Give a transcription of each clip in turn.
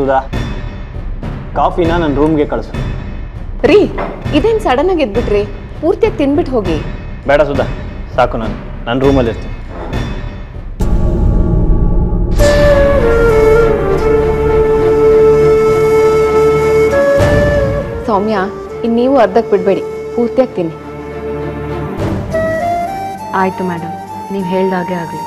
ಸುಧಾ ಕಾಫಿನ ನನ್ನ ರೂಮ್ಗೆ ಕಳಿಸು ರೀ ಇದೇನು ಸಡನ್ ಆಗಿ ಎದ್ಬಿಟ್ರಿ ಪೂರ್ತಿಯಾಗಿ ತಿನ್ಬಿಟ್ಟು ಹೋಗಿ ಬೇಡ ಸುಧಾ ಸಾಕು ನಾನು ನನ್ನ ರೂಮಲ್ಲಿ ಇರ್ತೀನಿ ಸೌಮ್ಯ ಇನ್ನು ನೀವು ಅರ್ಧಕ್ಕೆ ಬಿಡಬೇಡಿ ಪೂರ್ತಿಯಾಗಿ ತಿನ್ನಿ ಆಯಿತು ಮೇಡಮ್ ನೀವು ಹೇಳ್ದಾಗೆ ಆಗಲಿ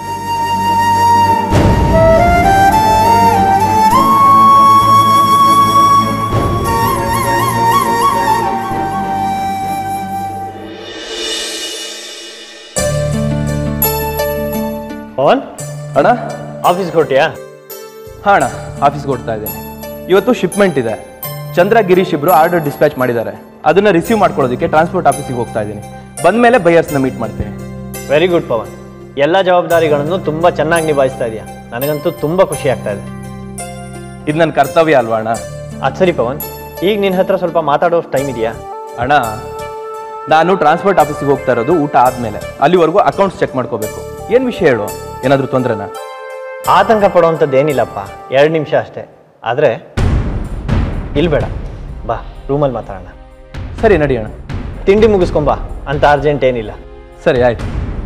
ಪವನ್ ಅಣ್ಣ ಆಫೀಸ್ಗೆ ಹೊರಟಿಯಾ ಹಾಂ ಅಣ್ಣ ಆಫೀಸ್ಗೆ ಹೊಡ್ತಾ ಇದ್ದೇನೆ ಇವತ್ತು ಶಿಪ್ಮೆಂಟ್ ಇದೆ ಚಂದ್ರ ಗಿರೀಶ್ ಇಬ್ರು ಆರ್ಡರ್ ಡಿಸ್ಪ್ಯಾಚ್ ಮಾಡಿದ್ದಾರೆ ಅದನ್ನ ರಿಸೀವ್ ಮಾಡ್ಕೊಳ್ಳೋದಕ್ಕೆ ಟ್ರಾನ್ಸ್ಪೋರ್ಟ್ ಆಫೀಸಿಗೆ ಹೋಗ್ತಾ ಇದ್ದೀನಿ ಬಂದಮೇಲೆ ಬೈಯರ್ಸ್ನ ಮೀಟ್ ಮಾಡ್ತೀನಿ ವೆರಿ ಗುಡ್ ಪವನ್ ಎಲ್ಲ ಜವಾಬ್ದಾರಿಗಳನ್ನು ತುಂಬ ಚೆನ್ನಾಗಿ ನಿಭಾಯಿಸ್ತಾ ಇದೆಯಾ ನನಗಂತೂ ತುಂಬ ಖುಷಿ ಆಗ್ತಾ ಇದೆ ಇದು ನನ್ನ ಕರ್ತವ್ಯ ಅಲ್ವಾ ಅಣ್ಣ ಅದು ಸರಿ ಪವನ್ ಈಗ ನಿನ್ನ ಹತ್ರ ಸ್ವಲ್ಪ ಮಾತಾಡೋ ಟೈಮ್ ಇದೆಯಾ ಅಣ್ಣ ನಾನು ಟ್ರಾನ್ಸ್ಪೋರ್ಟ್ ಆಫೀಸಿಗೆ ಹೋಗ್ತಾ ಇರೋದು ಊಟ ಆದಮೇಲೆ ಅಲ್ಲಿವರೆಗೂ ಅಕೌಂಟ್ಸ್ ಚೆಕ್ ಮಾಡ್ಕೋಬೇಕು ಏನು ವಿಷಯ ಹೇಳು ಏನಾದರೂ ತೊಂದರೆನಾ ಆತಂಕ ಪಡುವಂಥದ್ದು ಏನಿಲ್ಲಪ್ಪ ಎರಡು ನಿಮಿಷ ಅಷ್ಟೇ ಆದರೆ ಇಲ್ಲಿ ಬೇಡ ಬಾ ರೂಮಲ್ಲಿ ಮಾತಾಡೋಣ ಸರಿ ನಡಿಯೋಣ ತಿಂಡಿ ಮುಗಿಸ್ಕೊಂಬಾ ಅಂತ ಅರ್ಜೆಂಟ್ ಏನಿಲ್ಲ ಸರಿ ಆಯ್ತು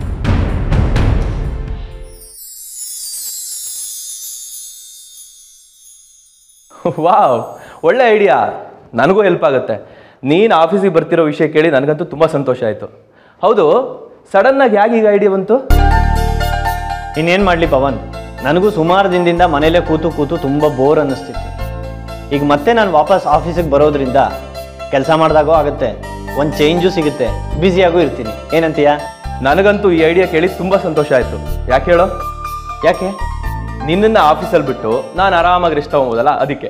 ವಾವ್ ಒಳ್ಳೆ ಐಡಿಯಾ ನನಗೂ ಹೆಲ್ಪ್ ಆಗುತ್ತೆ ನೀನು ಆಫೀಸಿಗೆ ಬರ್ತಿರೋ ವಿಷಯ ಕೇಳಿ ನನಗಂತೂ ತುಂಬ ಸಂತೋಷ ಆಯಿತು ಹೌದು ಸಡನ್ನಾಗಿ ಹೇಗೆ ಈಗ ಐಡಿಯಾ ಬಂತು ಇನ್ನೇನು ಮಾಡಲಿ ಪವನ್ ನನಗೂ ಸುಮಾರು ದಿನದಿಂದ ಮನೇಲೇ ಕೂತು ಕೂತು ತುಂಬ ಬೋರ್ ಅನ್ನಿಸ್ತಿತ್ತು ಈಗ ಮತ್ತೆ ನಾನು ವಾಪಸ್ ಆಫೀಸಿಗೆ ಬರೋದ್ರಿಂದ ಕೆಲಸ ಮಾಡಿದಾಗೂ ಆಗುತ್ತೆ ಒಂದು ಚೇಂಜು ಸಿಗುತ್ತೆ ಬ್ಯುಸಿಯಾಗೂ ಇರ್ತೀನಿ ಏನಂತೀಯ ನನಗಂತೂ ಈ ಐಡಿಯಾ ಕೇಳಿ ತುಂಬ ಸಂತೋಷ ಆಯಿತು ಯಾಕೆ ಹೇಳೋ ಯಾಕೆ ನಿನ್ನನ್ನು ಆಫೀಸಲ್ಲಿ ಬಿಟ್ಟು ನಾನು ಆರಾಮಾಗಿ ರೆಸ್ಟ್ ತಗೊಬೋದಲ್ಲ ಅದಕ್ಕೆ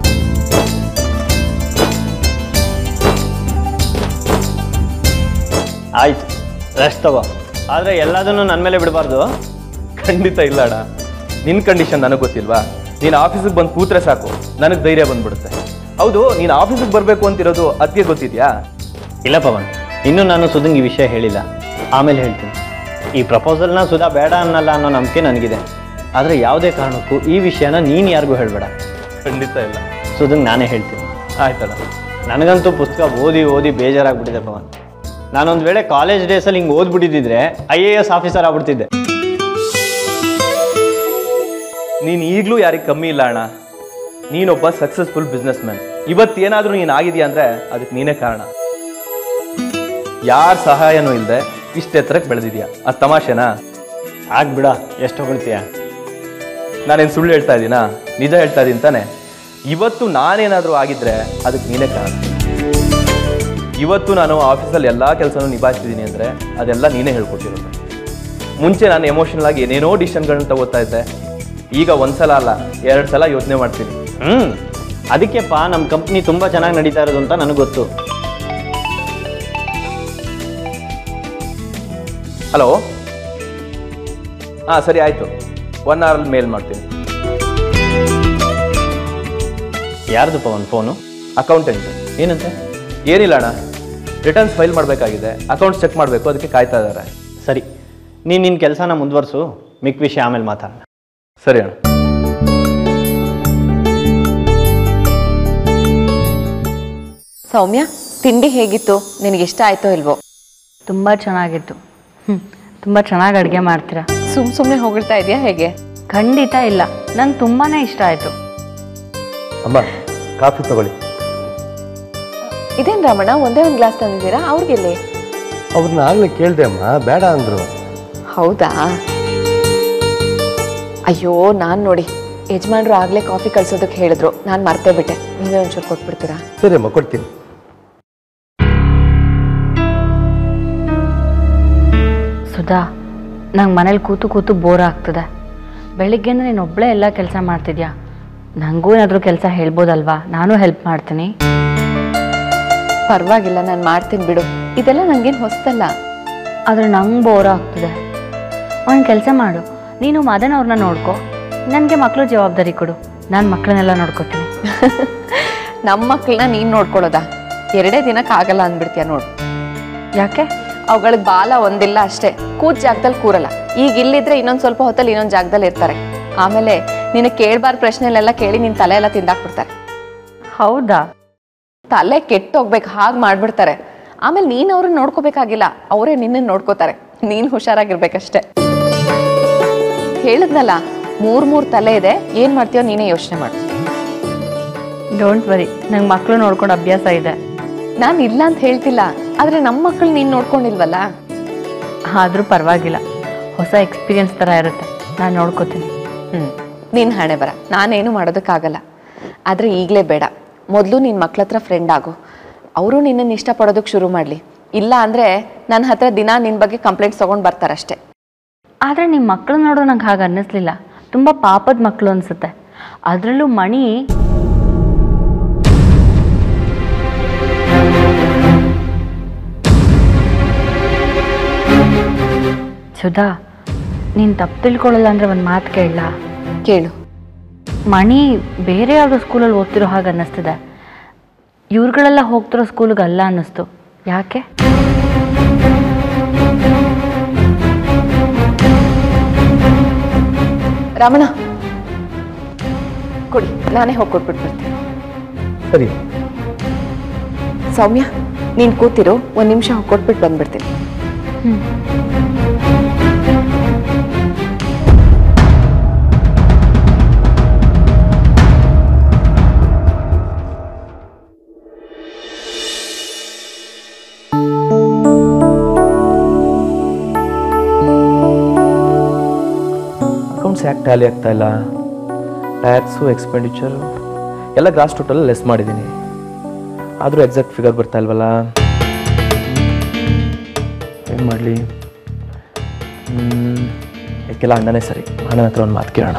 ಆಯ್ತು ರೆಸ್ಟ್ ತಗೋ ಆದರೆ ಎಲ್ಲದನ್ನು ನನ್ನ ಮೇಲೆ ಬಿಡಬಾರ್ದು ಖಂಡಿತ ಇಲ್ಲ ಅಣ್ಣ ನಿನ್ನ ಕಂಡೀಷನ್ ನನಗೆ ಗೊತ್ತಿಲ್ವಾ ನೀನು ಆಫೀಸಿಗೆ ಬಂದು ಕೂತ್ರೆ ಸಾಕು ನನಗೆ ಧೈರ್ಯ ಬಂದ್ಬಿಡುತ್ತೆ ಹೌದು ನೀನು ಆಫೀಸಿಗೆ ಬರಬೇಕು ಅಂತಿರೋದು ಅದಕ್ಕೆ ಗೊತ್ತಿದೆಯಾ ಇಲ್ಲ ಪವನ್ ಇನ್ನೂ ನಾನು ಸುಧಂಗ್ ಈ ವಿಷಯ ಹೇಳಿಲ್ಲ ಆಮೇಲೆ ಹೇಳ್ತೀನಿ ಈ ಪ್ರಪೋಸಲ್ನ ಸುಧಾ ಬೇಡ ಅನ್ನಲ್ಲ ಅನ್ನೋ ನಂಬಿಕೆ ನನಗಿದೆ ಆದರೆ ಯಾವುದೇ ಕಾರಣಕ್ಕೂ ಈ ವಿಷಯನ ನೀನು ಯಾರಿಗೂ ಹೇಳಬೇಡ ಖಂಡಿತ ಇಲ್ಲ ಸುಧಂಗ್ ನಾನೇ ಹೇಳ್ತೀನಿ ಆಯ್ತಣ್ಣ ನನಗಂತೂ ಪುಸ್ತಕ ಓದಿ ಓದಿ ಬೇಜಾರಾಗ್ಬಿಟ್ಟಿದೆ ಪವನ್ ನಾನೊಂದು ವೇಳೆ ಕಾಲೇಜ್ ಡೇಸಲ್ಲಿ ಹಿಂಗೆ ಓದ್ಬಿಟ್ಟಿದ್ದಿದ್ರೆ ಐ ಎ ಎಸ್ ಆಫೀಸರ್ ಆಗ್ಬಿಡ್ತಿದ್ದೆ ನೀನು ಈಗಲೂ ಯಾರಿಗೆ ಕಮ್ಮಿ ಇಲ್ಲ ಅಣ್ಣ ನೀನೊಬ್ಬ ಸಕ್ಸಸ್ಫುಲ್ ಬಿಸ್ನೆಸ್ ಮ್ಯಾನ್ ಇವತ್ತೇನಾದರೂ ನೀನು ಆಗಿದೆಯಾ ಅಂದರೆ ಅದಕ್ಕೆ ನೀನೇ ಕಾರಣ ಯಾರ ಸಹಾಯನೂ ಇಲ್ಲದೆ ಇಷ್ಟು ಎತ್ತರಕ್ಕೆ ಬೆಳೆದಿದ್ಯಾ ಅದು ತಮಾಷೆನಾ ಆಗ್ಬಿಡ ಎಷ್ಟು ಹೊಗಳ್ತೀಯ ನಾನೇನು ಸುಳ್ಳು ಹೇಳ್ತಾ ಇದ್ದೀನಾ ನಿಜ ಹೇಳ್ತಾ ಇದ್ದೀನಿ ತಾನೆ ಇವತ್ತು ನಾನೇನಾದರೂ ಆಗಿದ್ರೆ ಅದಕ್ಕೆ ನೀನೇ ಕಾರಣ ಇವತ್ತು ನಾನು ಆಫೀಸಲ್ಲಿ ಎಲ್ಲ ಕೆಲಸನೂ ನಿಭಾಯಿಸ್ತಿದ್ದೀನಿ ಅಂದರೆ ಅದೆಲ್ಲ ನೀನೇ ಹೇಳ್ಕೊಟ್ಟಿರೋದು ಮುಂಚೆ ನಾನು ಎಮೋಷನಲ್ ಆಗಿ ಏನೇನೋ ಡಿಸಿಷನ್ಗಳನ್ನ ತಗೋತಾ ಇದ್ದೆ ಈಗ ಒಂದ್ಸಲ ಅಲ್ಲ ಎರಡು ಸಲ ಯೋಚನೆ ಮಾಡ್ತೀನಿ ಹ್ಞೂ ಅದಕ್ಕೆಪ್ಪ ನಮ್ಮ ಕಂಪ್ನಿ ತುಂಬ ಚೆನ್ನಾಗಿ ನಡೀತಾ ಇರೋದು ಅಂತ ನನಗೆ ಗೊತ್ತು ಹಲೋ ಹಾಂ ಸರಿ ಆಯಿತು ಒನ್ ಅವರಲ್ಲಿ ಮೇಲ್ ಮಾಡ್ತೀನಿ ಯಾರ್ದು ಪವನ್ ಫೋನು ಅಕೌಂಟೆಂಟ್ ಏನಂತೆ ಏನಿಲ್ಲ ಅಣ್ಣ ರಿಟರ್ನ್ಸ್ ಫೈಲ್ ಮಾಡಬೇಕಾಗಿದೆ ಅಕೌಂಟ್ಸ್ ಚೆಕ್ ಮಾಡಬೇಕು ಅದಕ್ಕೆ ಕಾಯ್ತಾ ಇದ್ದಾರೆ ಸರಿ ನೀನು ನಿನ್ನ ಕೆಲಸನ ಮುಂದುವರ್ಸು ಮಿಕ್ಕ ವಿಷಯ ಆಮೇಲೆ ಮಾತಾಡೋಣ ಸರಿ ಅಣ್ಣ ಸೌಮ್ಯ ತಿಂಡಿ ಹೇಗಿತ್ತು ನಿನಗೆ ಇಷ್ಟ ಆಯ್ತೋ ಇಲ್ವೋ ತುಂಬ ಚೆನ್ನಾಗಿತ್ತು ಹ್ಞೂ ತುಂಬ ಚೆನ್ನಾಗಿ ಅಡುಗೆ ಮಾಡ್ತೀರಾ ಸುಮ್ ಸುಮ್ಮನೆ ಹೊಗಳ್ತಾ ಇದೆಯಾ ಹೇಗೆ ಖಂಡಿತ ಇಲ್ಲ ನಂಗೆ ತುಂಬಾ ಇಷ್ಟ ಆಯಿತು ಅಮ್ಮ ಕಾಫಿ ತಗೊಳ್ಳಿ ಇದೇನ್ ರಮಣ ಒಂದೇ ಒಂದು ಗ್ಲಾಸ್ ತಂದಿದ್ದೀರಾ ಅವ್ರಿಗೆಲ್ಲಿ ಅವ್ರನ್ನ ಆಗ್ಲೇ ಕೇಳ್ದೆ ಅಮ್ಮ ಬೇಡ ಅಂದ್ರು ಹೌದಾ ಅಯ್ಯೋ ನಾನು ನೋಡಿ ಯಜಮಾನ್ರು ಆಗ್ಲೇ ಕಾಫಿ ಕಳ್ಸೋದಕ್ಕೆ ಹೇಳಿದ್ರು ನಾನು ಮರ್ತೇ ಬಿಟ್ಟೆ ನೀವೇ ಒಂಚೂರು ಕೊಟ್ಬಿಡ್ತೀರಾ ಸರಿ ಅಮ್ಮ ಕೊಡ್ತೀನಿ ಸುಧಾ ನಂಗೆ ಮನೇಲಿ ಕೂತು ಕೂತು ಬೋರ್ ಆಗ್ತದೆ ಬೆಳಿಗ್ಗೆಯಿಂದ ನೀನು ಒಬ್ಬಳೇ ಎಲ್ಲ ಕೆಲಸ ಮಾಡ್ತಿದ್ಯಾ ನನಗೂ ಏನಾದರೂ ಕೆಲಸ ಹೇಳ್ಬೋದಲ್ವಾ ನಾನು ಹೆಲ್ಪ್ ಮಾಡ್ತೀನಿ ಪರವಾಗಿಲ್ಲ ನಾನು ಮಾಡ್ತೀನಿ ಬಿಡು ಇದೆಲ್ಲ ನಂಗೇನು ಹೊಸ್ತಲ್ಲ ಆದರೆ ನಂಗೆ ಬೋರ್ ಆಗ್ತದೆ ಒಂದು ಕೆಲಸ ಮಾಡು ನೀನು ಮದನ್ ಅವ್ರನ್ನ ನೋಡ್ಕೊ ನನಗೆ ಮಕ್ಕಳು ಜವಾಬ್ದಾರಿ ಕೊಡು ನಾನು ಮಕ್ಕಳನ್ನೆಲ್ಲ ನೋಡ್ಕೊತೀನಿ ನಮ್ಮ ಮಕ್ಕಳನ್ನ ನೀನು ನೋಡ್ಕೊಳ್ಳೋದಾ ಎರಡೇ ದಿನಕ್ಕೆ ಆಗಲ್ಲ ಅಂದ್ಬಿಡ್ತೀಯ ನೋಡು ಯಾಕೆ ಅವುಗಳಿಗೆ ಬಾಲ ಒಂದಿಲ್ಲ ಅಷ್ಟೇ ಕೂತ್ ಜಾಗದಲ್ಲಿ ಕೂರಲ್ಲ ಈಗ ಇಲ್ಲಿದ್ರೆ ಇನ್ನೊಂದು ಸ್ವಲ್ಪ ಹೊತ್ತಲ್ಲಿ ಇನ್ನೊಂದು ಜಾಗದಲ್ಲಿ ಇರ್ತಾರೆ ಆಮೇಲೆ ನಿನ್ನ ಕೇಳಬಾರ್ದು ಪ್ರಶ್ನೆಲೆಲ್ಲ ಕೇಳಿ ನಿನ್ನ ತಲೆ ಎಲ್ಲ ತಿಂದಾಕ್ಬಿಡ್ತಾರೆ ಹೌದಾ ತಲೆ ಕೆಟ್ಟೋಗ್ಬೇಕು ಹಾಗೆ ಮಾಡ್ಬಿಡ್ತಾರೆ ಆಮೇಲೆ ನೀನು ಅವ್ರನ್ನ ನೋಡ್ಕೋಬೇಕಾಗಿಲ್ಲ ಅವರೇ ನಿನ್ನನ್ನು ನೋಡ್ಕೋತಾರೆ ನೀನು ಹುಷಾರಾಗಿರ್ಬೇಕಷ್ಟೆ ಹೇಳಿದ್ನಲ್ಲ ಮೂರ್ ಮೂರ್ ತಲೆ ಇದೆ ಏನ್ ಮಾಡ್ತೀಯೋ ನೀನೇ ಯೋಚನೆ ಮಾಡು ಡೋಂಟ್ ವರಿ ನಂಗೆ ಮಕ್ಕಳು ನೋಡ್ಕೊಂಡು ಅಭ್ಯಾಸ ಇದೆ ನಾನು ಇಲ್ಲ ಅಂತ ಹೇಳ್ತಿಲ್ಲ ಆದ್ರೆ ನಮ್ಮ ಮಕ್ಕಳು ನೀನ್ ನೋಡ್ಕೊಂಡಿಲ್ವಲ್ಲ ಆದರೂ ಪರವಾಗಿಲ್ಲ ಹೊಸ ಎಕ್ಸ್ಪೀರಿಯನ್ಸ್ ಥರ ಇರುತ್ತೆ ನಾನು ನೋಡ್ಕೋತೀನಿ ಹ್ಮ್ ನಿನ್ ಹಣೆ ಬರ ನಾನೇನು ಮಾಡೋದಕ್ಕಾಗಲ್ಲ ಆದ್ರೆ ಈಗಲೇ ಬೇಡ ಮೊದಲು ನಿನ್ ಮಕ್ಳ ಹತ್ರ ಫ್ರೆಂಡ್ ಆಗು ಅವರು ನಿನ್ನನ್ನು ಇಷ್ಟಪಡೋದಕ್ಕೆ ಶುರು ಮಾಡ್ಲಿ ಇಲ್ಲ ಅಂದ್ರೆ ನನ್ನ ಹತ್ರ ದಿನ ನಿನ್ ಬಗ್ಗೆ ಕಂಪ್ಲೇಂಟ್ಸ್ ತಗೊಂಡ್ ಬರ್ತಾರಷ್ಟೇ ಆದರೆ ನಿಮ್ಮ ಮಕ್ಕಳು ನೋಡೋ ನಂಗೆ ಹಾಗೆ ಅನ್ನಿಸ್ಲಿಲ್ಲ ತುಂಬ ಪಾಪದ ಮಕ್ಕಳು ಅನಿಸುತ್ತೆ ಅದರಲ್ಲೂ ಮಣಿ ಸುಧಾ ನೀನು ತಪ್ಪು ತಿಳ್ಕೊಳ್ಳಲ್ಲ ಅಂದರೆ ಒಂದು ಮಾತು ಕೇಳಲ್ಲ ಕೇಳು ಮಣಿ ಬೇರೆ ಯಾವುದೋ ಸ್ಕೂಲಲ್ಲಿ ಓದ್ತಿರೋ ಹಾಗೆ ಅನ್ನಿಸ್ತಿದೆ ಇವ್ರುಗಳೆಲ್ಲ ಹೋಗ್ತಿರೋ ಸ್ಕೂಲಿಗೆ ಅಲ್ಲ ಅನ್ನಿಸ್ತು ಯಾಕೆ ರಮಣ ಕೊಡಿ ನಾನೇ ಹೋಗಿ ಕೊಟ್ಬಿಟ್ಟು ಬರ್ತೀನಿ ಸರಿ ಸೌಮ್ಯ ನೀನು ಕೂತಿರು ಒಂದು ನಿಮಿಷ ಹೋಗಿ ಕೊಟ್ಬಿಟ್ಟು ಬಂದ್ಬಿಡ್ತೀನಿ ಅಕೌಂಟ್ಸ್ ಯಾಕೆ ಟ್ಯಾಲಿ ಆಗ್ತಾ ಇಲ್ಲ ಟ್ಯಾಕ್ಸು ಎಕ್ಸ್ಪೆಂಡಿಚರು ಎಲ್ಲ ಗ್ರಾಸ್ ಟೋಟಲ್ ಲೆಸ್ ಮಾಡಿದ್ದೀನಿ ಆದರೂ ಎಕ್ಸಾಕ್ಟ್ ಫಿಗರ್ ಬರ್ತಾ ಇಲ್ವಲ್ಲ ಏನು ಮಾಡಲಿ ಯಾಕೆಲ್ಲ ಅಣ್ಣನೇ ಸರಿ ಅಣ್ಣನ ಹತ್ರ ಒಂದು ಮಾತು ಕೇಳೋಣ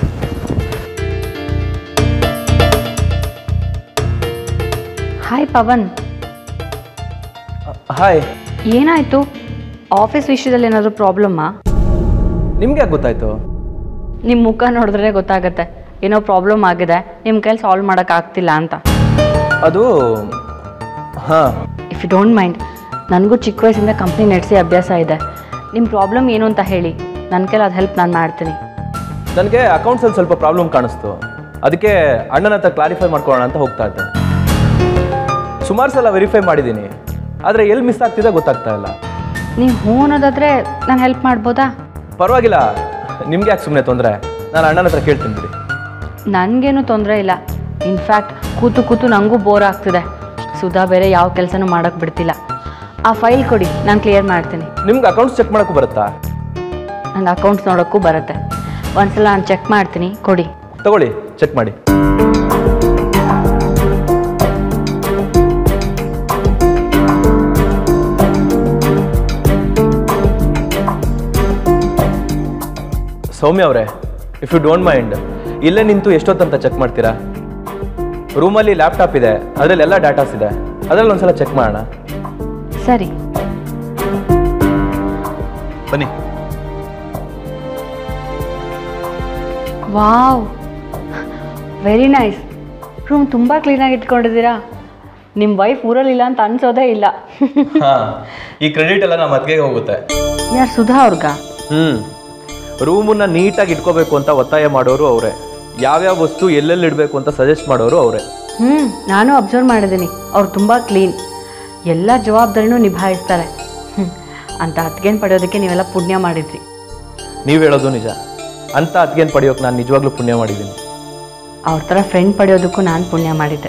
ಹಾಯ್ ಪವನ್ ಹಾಯ್ ಏನಾಯಿತು ಆಫೀಸ್ ವಿಷಯದಲ್ಲಿ ಏನಾದರೂ ಪ್ರಾಬ್ಲಮ್ಮಾ ನಿಮ್ಗೆ ಯಾಕೆ ಗೊತ್ತಾಯ್ತು ನಿಮ್ಮ ಮುಖ ನೋಡಿದ್ರೆ ಗೊತ್ತಾಗತ್ತೆ ಏನೋ ಪ್ರಾಬ್ಲಮ್ ಆಗಿದೆ ನಿಮ್ಮ ಕೈಲಿ ಸಾಲ್ವ್ ಮಾಡೋಕ್ಕಾಗ್ತಿಲ್ಲ ಅಂತ ಅದು ಹಾಂ ಇಫ್ ಯು ಡೋಂಟ್ ಮೈಂಡ್ ನನಗೂ ಚಿಕ್ಕ ವಯಸ್ಸಿಂದ ಕಂಪ್ನಿ ನಡೆಸಿ ಅಭ್ಯಾಸ ಇದೆ ನಿಮ್ಮ ಪ್ರಾಬ್ಲಮ್ ಏನು ಅಂತ ಹೇಳಿ ನನ್ನ ಕೈಲಿ ಅದು ಹೆಲ್ಪ್ ನಾನು ಮಾಡ್ತೀನಿ ನನಗೆ ಅಕೌಂಟ್ಸಲ್ಲಿ ಸ್ವಲ್ಪ ಪ್ರಾಬ್ಲಮ್ ಕಾಣಿಸ್ತು ಅದಕ್ಕೆ ಅಣ್ಣನ ಹತ್ರ ಕ್ಲಾರಿಫೈ ಮಾಡ್ಕೊಳ್ಳೋಣ ಅಂತ ಹೋಗ್ತಾ ಇದ್ದೆ ಸುಮಾರು ಸಲ ವೆರಿಫೈ ಮಾಡಿದ್ದೀನಿ ಆದರೆ ಎಲ್ಲಿ ಮಿಸ್ ಆಗ್ತಿದೆ ಗೊತ್ತಾಗ್ತಾ ಇಲ್ಲ ನೀವು ಹ್ಞೂ ಅನ್ನೋದಾದರೆ ನಾನು ಹೆಲ್ಪ್ ಮಾಡ್ಬೋದಾ ಪರವಾಗಿಲ್ಲ ನಿಮ್ಗೆ ಯಾಕೆ ಸುಮ್ಮನೆ ತೊಂದರೆ ನಾನು ಅಣ್ಣನ ಹತ್ರ ಕೇಳ್ತೀನಿ ಬಿಡಿ ನನಗೇನು ತೊಂದರೆ ಇಲ್ಲ ಇನ್ಫ್ಯಾಕ್ಟ್ ಕೂತು ಕೂತು ನನಗೂ ಬೋರ್ ಆಗ್ತಿದೆ ಸುಧಾ ಬೇರೆ ಯಾವ ಕೆಲಸನೂ ಮಾಡೋಕ್ಕೆ ಬಿಡ್ತಿಲ್ಲ ಆ ಫೈಲ್ ಕೊಡಿ ನಾನು ಕ್ಲಿಯರ್ ಮಾಡ್ತೀನಿ ನಿಮ್ಗೆ ಅಕೌಂಟ್ಸ್ ಚೆಕ್ ಮಾಡೋಕ್ಕೂ ಬರುತ್ತಾ ನನ್ನ ಅಕೌಂಟ್ಸ್ ನೋಡೋಕ್ಕೂ ಬರುತ್ತೆ ಒಂದ್ಸಲ ನಾನು ಚೆಕ್ ಮಾಡ್ತೀನಿ ಕೊಡಿ ತಗೊಳ್ಳಿ ಚೆಕ್ ಮಾಡಿ ಸೌಮ್ಯ ಅವರೇ ಇಫ್ ಯು ಡೋಂಟ್ ಮೈಂಡ್ ಇಲ್ಲೇ ನಿಂತು ಎಷ್ಟೊತ್ತಂತ ಚೆಕ್ ಮಾಡ್ತೀರಾ ರೂಮಲ್ಲಿ ಲ್ಯಾಪ್ಟಾಪ್ ಇದೆ ಅದರಲ್ಲಿ ಎಲ್ಲ ಡಾಟಾಸ್ ಇದೆ ಅದರಲ್ಲಿ ಒಂದ್ಸಲ ಚೆಕ್ ಮಾಡೋಣ ಸರಿ ಬನ್ನಿ ವಾವ್ ವೆರಿ ನೈಸ್ ರೂಮ್ ತುಂಬ ಕ್ಲೀನಾಗಿ ಇಟ್ಕೊಂಡಿದ್ದೀರಾ ನಿಮ್ಮ ವೈಫ್ ಊರಲ್ಲಿಲ್ಲ ಅಂತ ಅನ್ಸೋದೇ ಇಲ್ಲ ಹಾಂ ಈ ಕ್ರೆಡಿಟ್ ಎಲ್ಲ ನಮ್ಮ ಅತ್ತಿಗೆಗೆ ಹೋಗುತ್ತೆ ಯಾರು ಸುಧಾ ಅವ್ರಿಗ ಹ್ಮ್ ರೂಮನ್ನ ನೀಟಾಗಿ ಇಟ್ಕೋಬೇಕು ಅಂತ ಒತ್ತಾಯ ಮಾಡೋರು ಅವರೇ ಯಾವ್ಯಾವ ವಸ್ತು ಎಲ್ಲೆಲ್ಲಿ ಇಡಬೇಕು ಅಂತ ಸಜೆಸ್ಟ್ ಮಾಡೋರು ಅವರೇ ಹ್ಞೂ ನಾನು ಅಬ್ಸರ್ವ್ ಮಾಡಿದ್ದೀನಿ ಅವ್ರು ತುಂಬ ಕ್ಲೀನ್ ಎಲ್ಲ ಜವಾಬ್ದಾರಿನೂ ನಿಭಾಯಿಸ್ತಾರೆ ಹ್ಞೂ ಅಂತ ಅತ್ಗೇನು ಪಡೆಯೋದಕ್ಕೆ ನೀವೆಲ್ಲ ಪುಣ್ಯ ಮಾಡಿದ್ರಿ ನೀವು ಹೇಳೋದು ನಿಜ ಅಂತ ಅತ್ಗೇನು ಪಡೆಯೋಕೆ ನಾನು ನಿಜವಾಗ್ಲೂ ಪುಣ್ಯ ಮಾಡಿದ್ದೀನಿ ಅವ್ರ ಥರ ಫ್ರೆಂಡ್ ಪಡೆಯೋದಕ್ಕೂ ನಾನು ಪುಣ್ಯ ಮಾಡಿದ್ದೆ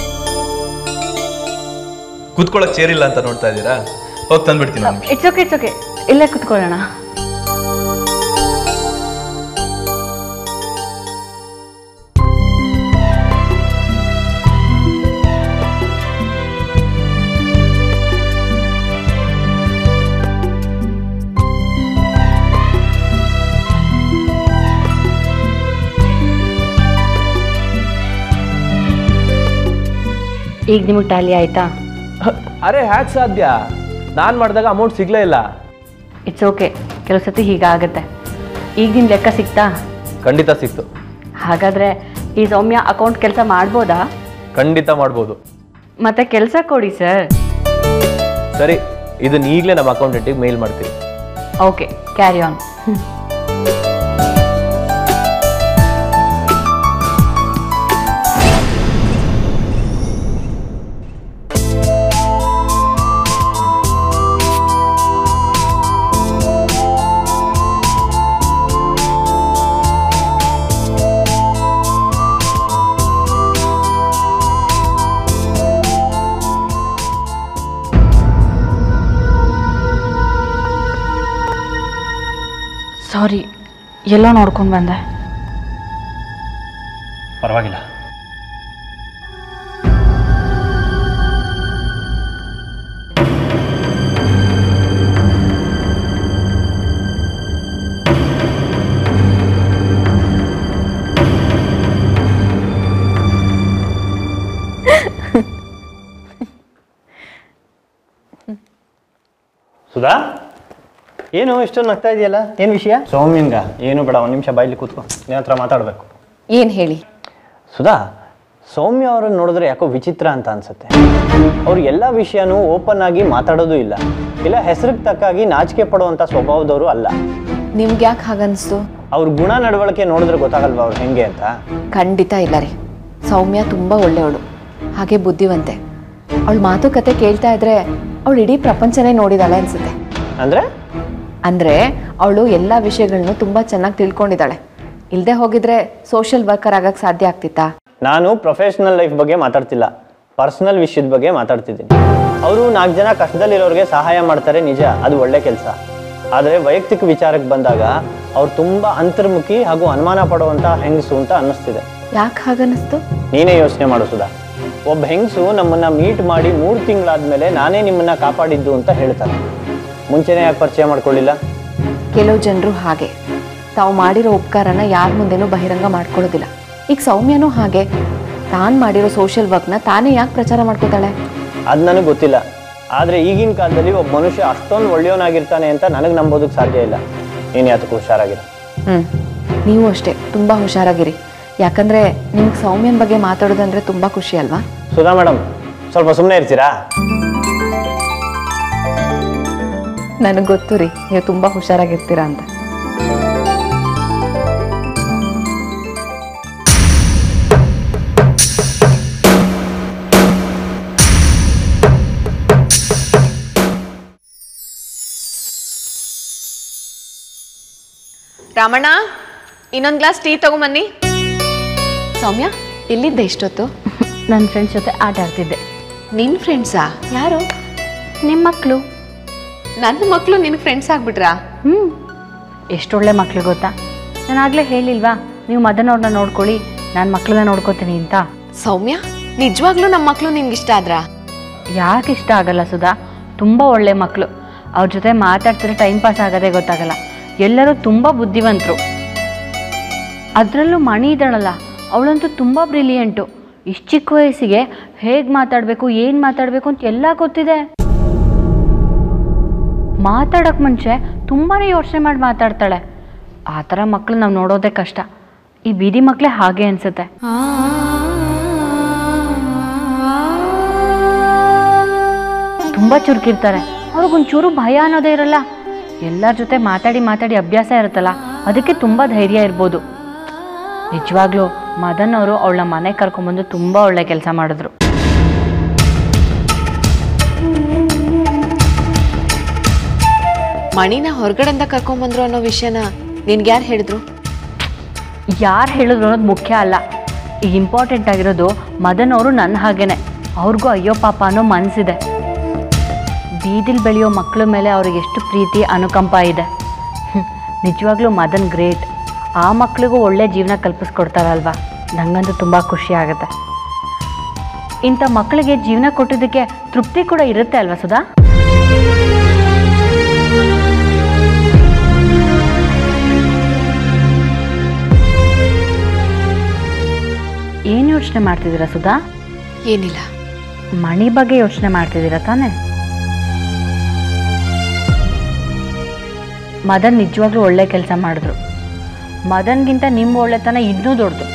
ಕೂತ್ಕೊಳ್ಳೋಕೆ ಚೇರಿಲ್ಲ ಅಂತ ನೋಡ್ತಾ ಇದ್ದೀರಾ ಹೋಗಿ ತಂದ್ಬಿಡ್ತೀನಿ ನಾನು ಇಟ್ಸ್ ಓಕೆ ಇಟ್ಸ್ ಓಕೆ ಇಲ್ಲೇ ಕುತ್ಕೊಳ್ಳೋಣ ಈಗ ನಿಮಗೆ ಟ್ಯಾಲಿ ಆಯಿತಾ ಅರೆ ಹ್ಯಾಕ್ ಸಾಧ್ಯ ನಾನು ಮಾಡಿದಾಗ ಅಮೌಂಟ್ ಸಿಗ್ಲೇ ಇಲ್ಲ ಇಟ್ಸ್ ಓಕೆ ಕೆಲವು ಸತಿ ಹೀಗಾಗತ್ತೆ ಈಗ ನಿಮ್ಮ ಲೆಕ್ಕ ಸಿಗ್ತಾ ಖಂಡಿತ ಸಿಕ್ತು ಹಾಗಾದರೆ ಈ ಸೌಮ್ಯ ಅಕೌಂಟ್ ಕೆಲಸ ಮಾಡ್ಬೋದಾ ಖಂಡಿತ ಮಾಡ್ಬೋದು ಮತ್ತೆ ಕೆಲಸ ಕೊಡಿ ಸರ್ ಸರಿ ಇದನ್ನ ಈಗಲೇ ನಮ್ಮ ಅಕೌಂಟೆಂಟಿಗೆ ಮೇಲ್ ಮಾಡ್ತೀವಿ ಓಕೆ ಕ್ಯಾರಿ ಆನ್ ಎಲ್ಲೋ ನೋಡ್ಕೊಂಡು ಬಂದೆ ಪರವಾಗಿಲ್ಲ ಸುಧಾ ಏನು ಇಷ್ಟೊಂದು ನಗ್ತಾ ಇದೆಯಲ್ಲ ಏನು ವಿಷಯ ಸೌಮ್ಯಂಗ ಏನು ಬೇಡ ಒಂದು ನಿಮಿಷ ಬಾಯಲ್ಲಿ ಕೂತ್ಕೊ ನಿನ್ನ ಹತ್ರ ಮಾತಾಡಬೇಕು ಏನು ಹೇಳಿ ಸುಧಾ ಸೌಮ್ಯ ಅವರನ್ನು ನೋಡಿದ್ರೆ ಯಾಕೋ ವಿಚಿತ್ರ ಅಂತ ಅನ್ಸುತ್ತೆ ಅವ್ರು ಎಲ್ಲ ವಿಷಯನೂ ಓಪನ್ ಆಗಿ ಮಾತಾಡೋದು ಇಲ್ಲ ಇಲ್ಲ ಹೆಸರಿಗೆ ತಕ್ಕಾಗಿ ನಾಚಿಕೆ ಪಡುವಂಥ ಸ್ವಭಾವದವರು ಅಲ್ಲ ನಿಮ್ಗೆ ಯಾಕೆ ಹಾಗನ್ನಿಸ್ತು ಅವ್ರ ಗುಣ ನಡವಳಿಕೆ ನೋಡಿದ್ರೆ ಗೊತ್ತಾಗಲ್ವಾ ಅವ್ರು ಹೆಂಗೆ ಅಂತ ಖಂಡಿತ ಇಲ್ಲ ರೀ ಸೌಮ್ಯ ತುಂಬ ಒಳ್ಳೆಯವಳು ಹಾಗೆ ಬುದ್ಧಿವಂತೆ ಅವಳ ಮಾತುಕತೆ ಕೇಳ್ತಾ ಇದ್ರೆ ಅವಳು ಇಡೀ ಪ್ರಪಂಚನೇ ನೋಡಿದಾಳೆ ಅನ್ಸುತ್ತೆ ಅಂದರೆ ಅಂದರೆ ಅವಳು ಎಲ್ಲ ವಿಷಯಗಳನ್ನು ತುಂಬ ಚೆನ್ನಾಗಿ ತಿಳ್ಕೊಂಡಿದ್ದಾಳೆ ಇಲ್ಲದೆ ಹೋಗಿದ್ರೆ ಸೋಷಿಯಲ್ ವರ್ಕರ್ ಆಗಕ್ಕೆ ಸಾಧ್ಯ ಆಗ್ತಿತ್ತಾ ನಾನು ಪ್ರೊಫೆಷ್ನಲ್ ಲೈಫ್ ಬಗ್ಗೆ ಮಾತಾಡ್ತಿಲ್ಲ ಪರ್ಸನಲ್ ವಿಷಯದ ಬಗ್ಗೆ ಮಾತಾಡ್ತಿದ್ದೀನಿ ಅವರು ನಾಲ್ಕು ಜನ ಕಷ್ಟದಲ್ಲಿರೋರಿಗೆ ಸಹಾಯ ಮಾಡ್ತಾರೆ ನಿಜ ಅದು ಒಳ್ಳೆ ಕೆಲಸ ಆದರೆ ವೈಯಕ್ತಿಕ ವಿಚಾರಕ್ಕೆ ಬಂದಾಗ ಅವ್ರು ತುಂಬ ಅಂತರ್ಮುಖಿ ಹಾಗೂ ಅನುಮಾನ ಪಡುವಂಥ ಹೆಂಗಸು ಅಂತ ಅನ್ನಿಸ್ತಿದೆ ಯಾಕೆ ಹಾಗನ್ನಿಸ್ತು ನೀನೇ ಯೋಚನೆ ಮಾಡು ಸುಧಾ ಒಬ್ಬ ಹೆಂಗಸು ನಮ್ಮನ್ನ ಮೀಟ್ ಮಾಡಿ ಮೂರು ತಿಂಗಳಾದ್ಮೇಲೆ ನಾನೇ ನಿಮ್ಮನ್ನ ಕಾಪಾಡಿದ್ದು ಅಂತ ಹೇಳ್ತಾರೆ ಮುಂಚೆನೇ ಯಾಕೆ ಪರಿಚಯ ಮಾಡ್ಕೊಳ್ಳಿಲ್ಲ ಕೆಲವು ಜನರು ಹಾಗೆ ತಾವು ಮಾಡಿರೋ ಉಪಕಾರನ ಯಾರ ಮುಂದೆನೂ ಬಹಿರಂಗ ಮಾಡ್ಕೊಳ್ಳೋದಿಲ್ಲ ಈಗ ಸೌಮ್ಯನೂ ಹಾಗೆ ತಾನು ಮಾಡಿರೋ ಸೋಷಿಯಲ್ ವರ್ಕ್ನ ತಾನೇ ಯಾಕೆ ಪ್ರಚಾರ ಮಾಡ್ಕೋತಾಳೆ ಅದು ನನಗೆ ಗೊತ್ತಿಲ್ಲ ಆದರೆ ಈಗಿನ ಕಾಲದಲ್ಲಿ ಒಬ್ಬ ಮನುಷ್ಯ ಅಷ್ಟೊಂದು ಒಳ್ಳೆಯವನಾಗಿರ್ತಾನೆ ಅಂತ ನನಗೆ ನಂಬೋದಕ್ಕೆ ಸಾಧ್ಯ ಇಲ್ಲ ನೀನು ಯಾತಕ್ಕೆ ಹುಷಾರಾಗಿರು ಹ್ಞೂ ನೀವು ಅಷ್ಟೇ ತುಂಬ ಹುಷಾರಾಗಿರಿ ಯಾಕಂದರೆ ನಿಮ್ಗೆ ಸೌಮ್ಯನ ಬಗ್ಗೆ ಮಾತಾಡೋದಂದ್ರೆ ತುಂಬ ಖುಷಿ ಅಲ್ವಾ ಸುಧಾ ಮೇಡಮ್ ಸ್ವಲ್ಪ ಸುಮ್ಮನೆ ಇರ್ತೀರಾ ನನಗೆ ಗೊತ್ತು ರೀ ನೀವು ತುಂಬ ಹುಷಾರಾಗಿರ್ತೀರಾ ಅಂತ ರಾಮಣ್ಣ ಇನ್ನೊಂದು ಗ್ಲಾಸ್ ಟೀ ತಗೊಂಬನ್ನಿ ಸೌಮ್ಯ ಎಲ್ಲಿದ್ದೆ ಇಷ್ಟೊತ್ತು ನನ್ನ ಫ್ರೆಂಡ್ಸ್ ಜೊತೆ ಆಟ ಆಡ್ತಿದ್ದೆ ನಿನ್ನ ಫ್ರೆಂಡ್ಸಾ ಯಾರು ನಿಮ್ಮ ಮಕ್ಕಳು ನನ್ನ ಮಕ್ಕಳು ನಿನ್ನ ಫ್ರೆಂಡ್ಸ್ ಆಗ್ಬಿಟ್ರಾ ಹ್ಞೂ ಎಷ್ಟೊಳ್ಳೆ ಮಕ್ಳು ಗೊತ್ತಾ ನಾನು ಆಗಲೇ ಹೇಳಿಲ್ವಾ ನೀವು ಮದನ್ ಅವ್ರನ್ನ ನೋಡ್ಕೊಳ್ಳಿ ನಾನು ಮಕ್ಕಳನ್ನ ನೋಡ್ಕೋತೀನಿ ಅಂತ ಸೌಮ್ಯ ನಿಜವಾಗ್ಲೂ ನಮ್ಮ ಮಕ್ಕಳು ನಿನ್ಗೆ ಇಷ್ಟ ಆದ್ರಾ ಯಾಕೆ ಇಷ್ಟ ಆಗಲ್ಲ ಸುಧಾ ತುಂಬ ಒಳ್ಳೆ ಮಕ್ಕಳು ಅವ್ರ ಜೊತೆ ಮಾತಾಡ್ತಿದ್ರೆ ಟೈಮ್ ಪಾಸ್ ಆಗೋದೇ ಗೊತ್ತಾಗಲ್ಲ ಎಲ್ಲರೂ ತುಂಬ ಬುದ್ಧಿವಂತರು ಅದರಲ್ಲೂ ಮಣಿ ಇದ್ದಾಳಲ್ಲ ಅವಳಂತೂ ತುಂಬ ಬ್ರಿಲಿಯಂಟು ಇಷ್ಟು ಚಿಕ್ಕ ವಯಸ್ಸಿಗೆ ಹೇಗೆ ಮಾತಾಡಬೇಕು ಏನು ಮಾತಾಡಬೇಕು ಅಂತ ಎಲ್ಲ ಗೊತ್ತಿದೆ ಮಾತಾಡೋಕೆ ಮುಂಚೆ ತುಂಬಾ ಯೋಚನೆ ಮಾಡಿ ಮಾತಾಡ್ತಾಳೆ ಆ ಥರ ಮಕ್ಕಳು ನಾವು ನೋಡೋದೇ ಕಷ್ಟ ಈ ಬೀದಿ ಮಕ್ಕಳೇ ಹಾಗೆ ಅನಿಸುತ್ತೆ ತುಂಬ ಚುರುಕಿರ್ತಾರೆ ಅವ್ರಿಗೊಂಚೂರು ಭಯ ಅನ್ನೋದೇ ಇರಲ್ಲ ಎಲ್ಲರ ಜೊತೆ ಮಾತಾಡಿ ಮಾತಾಡಿ ಅಭ್ಯಾಸ ಇರುತ್ತಲ್ಲ ಅದಕ್ಕೆ ತುಂಬ ಧೈರ್ಯ ಇರ್ಬೋದು ನಿಜವಾಗ್ಲೂ ಮದನ್ ಅವರು ಅವಳ ಮನೆ ಕರ್ಕೊಂಬಂದು ತುಂಬ ಒಳ್ಳೆ ಕೆಲಸ ಮಾಡಿದ್ರು ಮಣಿನ ಹೊರಗಡೆಯಿಂದ ಕರ್ಕೊಂಬಂದ್ರು ಅನ್ನೋ ವಿಷಯನ ನಿನ್ಗೆ ಯಾರು ಹೇಳಿದ್ರು ಯಾರು ಹೇಳಿದ್ರು ಅನ್ನೋದು ಮುಖ್ಯ ಅಲ್ಲ ಈಗ ಇಂಪಾರ್ಟೆಂಟ್ ಆಗಿರೋದು ಮದನ್ ಅವರು ನನ್ನ ಹಾಗೇನೆ ಅವ್ರಿಗೂ ಅಯ್ಯೋ ಪಾಪ ಅನ್ನೋ ಮನಸ್ಸಿದೆ ಬೀದಿಲ್ ಬೆಳೆಯೋ ಮಕ್ಕಳ ಮೇಲೆ ಅವ್ರಿಗೆ ಎಷ್ಟು ಪ್ರೀತಿ ಅನುಕಂಪ ಇದೆ ಹ್ಮ್, ನಿಜವಾಗ್ಲೂ ಮದನ್ ಗ್ರೇಟ್ ಆ ಮಕ್ಳಿಗೂ ಒಳ್ಳೆ ಜೀವನ ಕಲ್ಪಿಸ್ಕೊಡ್ತಾರಲ್ವಾ ನಂಗಂತೂ ತುಂಬ ಖುಷಿ ಆಗುತ್ತೆ ಇಂಥ ಮಕ್ಕಳಿಗೆ ಜೀವನ ಕೊಟ್ಟಿದ್ದಕ್ಕೆ ತೃಪ್ತಿ ಕೂಡ ಇರುತ್ತೆ ಅಲ್ವಾ ಸುಧಾ ಏನು ಯೋಚನೆ ಮಾಡ್ತಿದ್ದೀರಾ ಸುಧಾ ಏನಿಲ್ಲ ಮಣಿ ಬಗ್ಗೆ ಯೋಚನೆ ಮಾಡ್ತಿದ್ದೀರಾ ತಾನೇ ಮದನ್ ನಿಜವಾಗ್ಲೂ ಒಳ್ಳೆ ಕೆಲಸ ಮಾಡಿದ್ರು ಮದನ್ಗಿಂತ ನಿಮ್ಮ ಒಳ್ಳೆತನ ಇನ್ನೂ ದೊಡ್ಡದು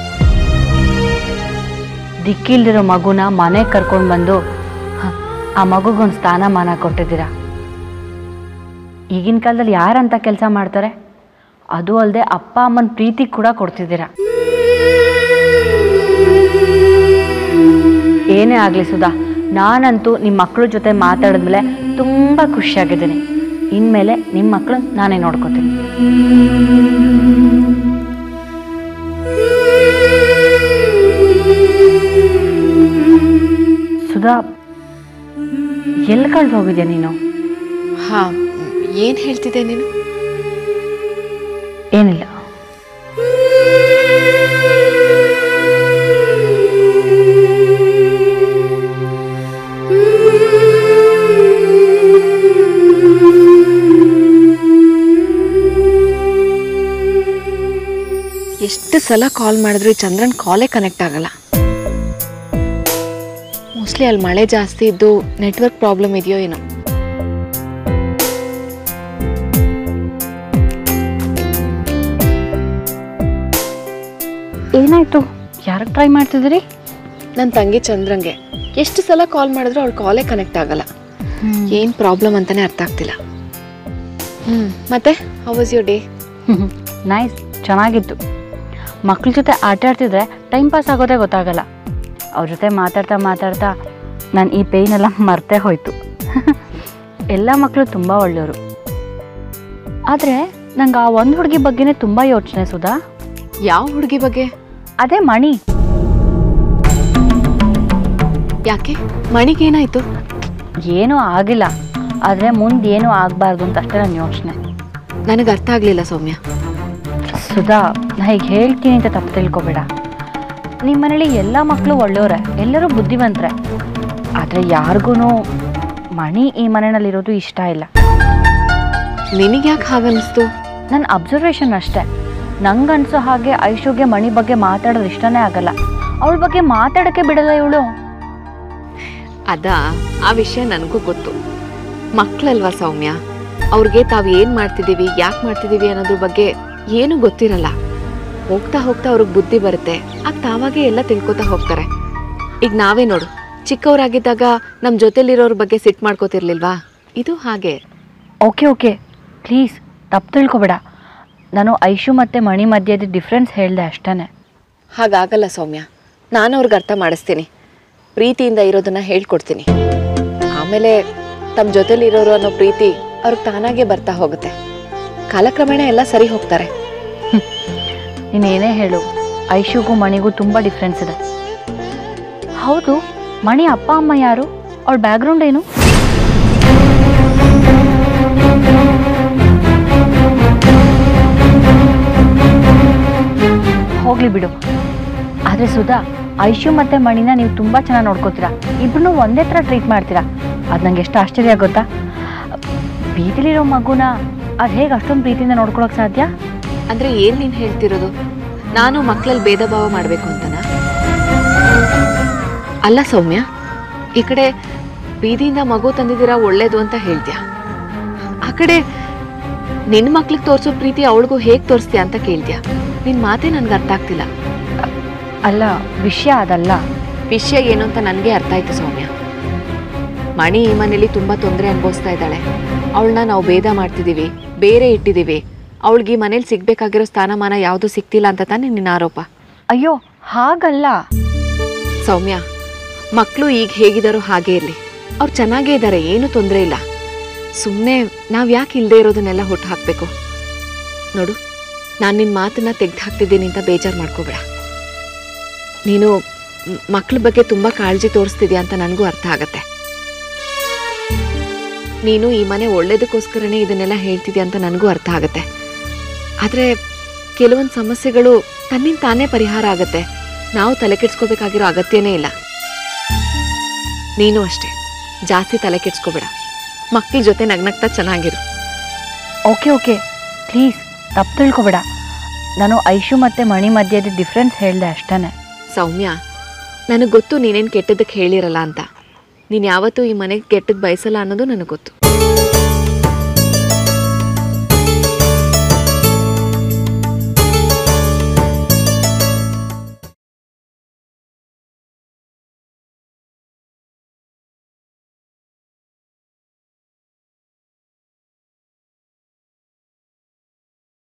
ದಿಕ್ಕಿಲ್ದಿರೋ ಮಗುನ ಮನೆಗೆ ಕರ್ಕೊಂಡು ಬಂದು ಹ, ಆ ಮಗುಗೊಂದು ಸ್ಥಾನಮಾನ ಕೊಟ್ಟಿದ್ದೀರಾ ಈಗಿನ ಕಾಲದಲ್ಲಿ ಯಾರಂತ ಕೆಲಸ ಮಾಡ್ತಾರೆ ಅದು ಅಲ್ಲದೆ ಅಪ್ಪ ಅಮ್ಮನ ಪ್ರೀತಿ ಕೂಡ ಕೊಡ್ತಿದ್ದೀರಾ ಏನೇ ಆಗಲಿ ಸುಧಾ ನಾನಂತೂ ನಿಮ್ಮ ಮಕ್ಕಳ ಜೊತೆ ಮಾತಾಡಿದ್ಮೇಲೆ ತುಂಬ ಖುಷಿಯಾಗಿದ್ದೀನಿ ಇನ್ಮೇಲೆ ನಿಮ್ಮ ಮಕ್ಕಳು ನಾನೇ ನೋಡ್ಕೋತೀನಿ ಸುಧಾ ಎಲ್ಲಿ ಕಳ್ದು ಹೋಗಿದ್ಯಾ ನೀನು ಹಾ ಏನ್ ಹೇಳ್ತಿದ್ದೆ ನೀನು ಏನಿಲ್ಲ ಸಲ ಕಾಲ್ ಮಾಡಿದ್ರೆ ಚಂದ್ರನ್ ಕಾಲೇ ಕನೆಕ್ಟ್ ಆಗಲ್ಲ ಮೋಸ್ಟ್ಲಿ ಅಲ್ಲಿ ಮಳೆ ಜಾಸ್ತಿ ಇದ್ದು ನೆಟ್ವರ್ಕ್ ಪ್ರಾಬ್ಲಮ್ ಇದೆಯೋ ಏನೋ ಏನಾಯ್ತು ಯಾರಿಗೆ ಟ್ರೈ ಮಾಡ್ತಿದ್ದೀರಿ ನನ್ನ ತಂಗಿ ಚಂದ್ರಂಗೆ ಎಷ್ಟು ಸಲ ಕಾಲ್ ಮಾಡಿದ್ರು ಅವ್ಳ ಕಾಲೇ ಕನೆಕ್ಟ್ ಆಗಲ್ಲ ಏನು ಪ್ರಾಬ್ಲಮ್ ಅಂತಾನೆ ಅರ್ಥ ಆಗ್ತಿಲ್ಲ ಹ್ಞೂ ಮತ್ತೆ how was your day nice ಚೆನ್ನಾಗಿತ್ತು ಮಕ್ಳ ಜೊತೆ ಆಟ ಆಡ್ತಿದ್ರೆ ಟೈಮ್ ಪಾಸ್ ಆಗೋದೇ ಗೊತ್ತಾಗಲ್ಲ ಅವ್ರ ಜೊತೆ ಮಾತಾಡ್ತಾ ಮಾತಾಡ್ತಾ ನಾನು ಈ ಪೇಯ್ನೆಲ್ಲ ಮರ್ತೇ ಹೋಯ್ತು ಎಲ್ಲ ಮಕ್ಕಳು ತುಂಬ ಒಳ್ಳೆಯವರು ಆದರೆ ನಂಗೆ ಆ ಒಂದು ಹುಡುಗಿ ಬಗ್ಗೆನೇ ತುಂಬ ಯೋಚನೆ ಸುಧಾ ಯಾವ ಹುಡುಗಿ ಬಗ್ಗೆ ಅದೇ ಮಣಿ ಯಾಕೆ ಮಣಿಗೇನಾಯ್ತು ಏನೂ ಆಗಿಲ್ಲ ಆದರೆ ಮುಂದೆ ಏನೂ ಆಗಬಾರ್ದು ಅಂತ ಅಷ್ಟೇ ನನ್ನ ಯೋಚನೆ ನನಗೆ ಅರ್ಥ ಆಗಲಿಲ್ಲ ಸೌಮ್ಯ ಸುಧಾ ನಾ ಈಗ ಹೇಳ್ತೀನಿ ಅಂತ ತಪ್ಪು ತಿಳ್ಕೊಬೇಡ ನಿಮ್ಮ ಮನೇಲಿ ಎಲ್ಲ ಮಕ್ಕಳು ಒಳ್ಳೆಯವರೇ ಎಲ್ಲರೂ ಬುದ್ಧಿವಂತರೆ ಆದರೆ ಯಾರಿಗೂ ಮಣಿ ಈ ಮನೆಯಲ್ಲಿರೋದು ಇಷ್ಟ ಇಲ್ಲ ನಿನಗೆ ಯಾಕೆ ಹಾಗನ್ನಿಸ್ತು ನನ್ನ ಅಬ್ಸರ್ವೇಷನ್ ಅಷ್ಟೇ ನಂಗೆ ಅನ್ಸೋ ಹಾಗೆ ಐಶುಗೆ ಮಣಿ ಬಗ್ಗೆ ಮಾತಾಡೋದು ಇಷ್ಟನೇ ಆಗಲ್ಲ ಅವಳ ಬಗ್ಗೆ ಮಾತಾಡೋಕ್ಕೆ ಬಿಡಲ್ಲ ಇವಳು ಅದ ಆ ವಿಷಯ ನನಗೂ ಗೊತ್ತು ಮಕ್ಕಳಲ್ವಾ ಸೌಮ್ಯ ಅವ್ರಿಗೆ ತಾವು ಏನು ಮಾಡ್ತಿದ್ದೀವಿ ಯಾಕೆ ಮಾಡ್ತಿದ್ದೀವಿ ಅನ್ನೋದ್ರ ಬಗ್ಗೆ ಏನು ಗೊತ್ತಿರಲ್ಲ ಹೋಗ್ತಾ ಹೋಗ್ತಾ ಅವ್ರಿಗೆ ಬುದ್ಧಿ ಬರುತ್ತೆ ಆಗ ತಾವಾಗೆ ಎಲ್ಲ ತಿಳ್ಕೊತಾ ಹೋಗ್ತಾರೆ ಈಗ ನಾವೇ ನೋಡು ಚಿಕ್ಕವರಾಗಿದ್ದಾಗ ನಮ್ಮ ಜೊತೆಲಿರೋರ ಬಗ್ಗೆ ಸಿಟ್ಟು ಮಾಡ್ಕೋತಿರ್ಲಿಲ್ವಾ ಇದು ಹಾಗೆ ಓಕೆ ಓಕೆ ಪ್ಲೀಸ್ ತಪ್ಪು ತಿಳ್ಕೊಬೇಡ ನಾನು ಐಶು ಮತ್ತು ಮಣಿ ಮಧ್ಯದ ಡಿಫ್ರೆನ್ಸ್ ಹೇಳಿದೆ ಅಷ್ಟೇ ಹಾಗಾಗಲ್ಲ ಸೌಮ್ಯ ನಾನು ಅವ್ರಿಗೆ ಅರ್ಥ ಮಾಡಿಸ್ತೀನಿ ಪ್ರೀತಿಯಿಂದ ಇರೋದನ್ನ ಹೇಳ್ಕೊಡ್ತೀನಿ ಆಮೇಲೆ ತಮ್ಮ ಜೊತೆಲಿರೋರು ಅನ್ನೋ ಪ್ರೀತಿ ಅವ್ರಿಗೆ ತಾನಾಗೆ ಬರ್ತಾ ಹೋಗುತ್ತೆ ಕಾಲಕ್ರಮೇಣ ಎಲ್ಲ ಸರಿ ಹೋಗ್ತಾರೆ ನೀನೇನೇ ಹೇಳು ಐಶುಗೂ ಮಣಿಗೂ ತುಂಬ ಡಿಫ್ರೆನ್ಸ್ ಇದೆ ಹೌದು ಮಣಿ ಅಪ್ಪ ಅಮ್ಮ ಯಾರು ಅವಳ ಬ್ಯಾಕ್ಗ್ರೌಂಡ್ ಏನು ಹೋಗ್ಲಿ ಬಿಡು ಆದರೆ ಸುಧಾ ಐಶು ಮತ್ತು ಮಣಿನ ನೀವು ತುಂಬ ಚೆನ್ನಾಗಿ ನೋಡ್ಕೋತೀರಾ ಇಬ್ಬರನ್ನೂ ಒಂದೇ ಥರ ಟ್ರೀಟ್ ಮಾಡ್ತೀರಾ ಅದು ನಂಗೆ ಎಷ್ಟು ಆಶ್ಚರ್ಯ ಗೊತ್ತಾ ಬೀದಿಲಿರೋ ಮಗುನ ಅದು ಹೇಗೆ ಅಷ್ಟೊಂದು ಪ್ರೀತಿಯಿಂದ ನೋಡ್ಕೊಳಕ್ಕೆ ಸಾಧ್ಯ ಅಂದ್ರೆ ಏನ್ ನೀನ್ ಹೇಳ್ತಿರೋದು ನಾನು ಮಕ್ಕಳಲ್ಲಿ ಭೇದ ಭಾವ ಮಾಡ್ಬೇಕು ಅಂತನಾ ಅಲ್ಲ ಸೌಮ್ಯ ಈ ಕಡೆ ಬೀದಿಯಿಂದ ಮಗು ತಂದಿದ್ದೀರಾ ಒಳ್ಳೇದು ಅಂತ ಹೇಳ್ತೀಯ ಆ ಕಡೆ ನಿನ್ನ ಮಕ್ಳಿಗೆ ತೋರಿಸೋ ಪ್ರೀತಿ ಅವಳಿಗೂ ಹೇಗೆ ತೋರಿಸ್ತೀಯ ಅಂತ ಕೇಳ್ತೀಯ ನಿನ್ ಮಾತೇ ನನ್ಗೆ ಅರ್ಥ ಆಗ್ತಿಲ್ಲ ಅಲ್ಲ ವಿಷಯ ಅದಲ್ಲ ವಿಷಯ ಏನು ಅಂತ ನನಗೆ ಅರ್ಥ ಆಯ್ತು ಸೌಮ್ಯ ಮಣಿ ಈ ಮನೇಲಿ ತುಂಬಾ ತೊಂದರೆ ಅನುಭವಿಸ್ತಾ ಇದ್ದಾಳೆ ಅವಳನ್ನ ನಾವು ಭೇದ ಮಾಡ್ತಿದ್ದೀವಿ ಬೇರೆ ಇಟ್ಟಿದ್ದೀವಿ ಅವಳಿಗೆ ಈ ಮನೇಲಿ ಸಿಗ್ಬೇಕಾಗಿರೋ ಸ್ಥಾನಮಾನ ಯಾವುದು ಸಿಗ್ತಿಲ್ಲ ಅಂತ ತಾನೇ ನಿನ್ನ ಆರೋಪ ಅಯ್ಯೋ ಹಾಗಲ್ಲ ಸೌಮ್ಯ ಮಕ್ಕಳು ಈಗ ಹೇಗಿದ್ದಾರೋ ಹಾಗೇ ಇರಲಿ ಅವ್ರು ಚೆನ್ನಾಗೇ ಇದ್ದಾರೆ ಏನೂ ತೊಂದರೆ ಇಲ್ಲ ಸುಮ್ಮನೆ ನಾವು ಯಾಕೆ ಇಲ್ಲದೆ ಇರೋದನ್ನೆಲ್ಲ ಹುಟ್ಟು ಹಾಕಬೇಕು ನೋಡು ನಾನು ನಿನ್ನ ಮಾತನ್ನ ತೆಗೆದು ಹಾಕ್ತಿದ್ದೀನಿ ಅಂತ ಬೇಜಾರು ಮಾಡ್ಕೋಬೇಡ ನೀನು ಮಕ್ಕಳ ಬಗ್ಗೆ ತುಂಬ ಕಾಳಜಿ ತೋರಿಸ್ತಿದ್ಯಾ ಅಂತ ನನಗೂ ಅರ್ಥ ಆಗತ್ತೆ ನೀನು ಈ ಮನೆ ಒಳ್ಳೇದಕ್ಕೋಸ್ಕರನೇ ಇದನ್ನೆಲ್ಲ ಹೇಳ್ತಿದ್ಯಾ ಅಂತ ನನಗೂ ಅರ್ಥ ಆಗತ್ತೆ ಆದರೆ ಕೆಲವೊಂದು ಸಮಸ್ಯೆಗಳು ತನ್ನಿಂದ ತಾನೇ ಪರಿಹಾರ ಆಗತ್ತೆ ನಾವು ತಲೆ ಕೆಡ್ಸ್ಕೋಬೇಕಾಗಿರೋ ಅಗತ್ಯನೇ ಇಲ್ಲ ನೀನು ಅಷ್ಟೇ ಜಾಸ್ತಿ ತಲೆ ಕೆಡ್ಸ್ಕೋಬೇಡ ಮಕ್ಕಳ ಜೊತೆ ನಗ್ನಗ್ತಾ ಚೆನ್ನಾಗಿರು ಓಕೆ ಓಕೆ ಪ್ಲೀಸ್ ತಪ್ಪು ತಿಳ್ಕೊಬೇಡ ನಾನು ಐಶು ಮತ್ತು ಮಣಿ ಮಧ್ಯದ ಡಿಫ್ರೆನ್ಸ್ ಹೇಳಿದೆ ಅಷ್ಟೇ ಸೌಮ್ಯ ನನಗೆ ಗೊತ್ತು ನೀನೇನು ಕೆಟ್ಟದಕ್ಕೆ ಹೇಳಿರಲ್ಲ ಅಂತ ನೀನು ಯಾವತ್ತೂ ಈ ಮನೆಗೆ ಕೆಟ್ಟದ್ದು ಬಯಸಲ್ಲ ಅನ್ನೋದು ನನಗೆ ಗೊತ್ತು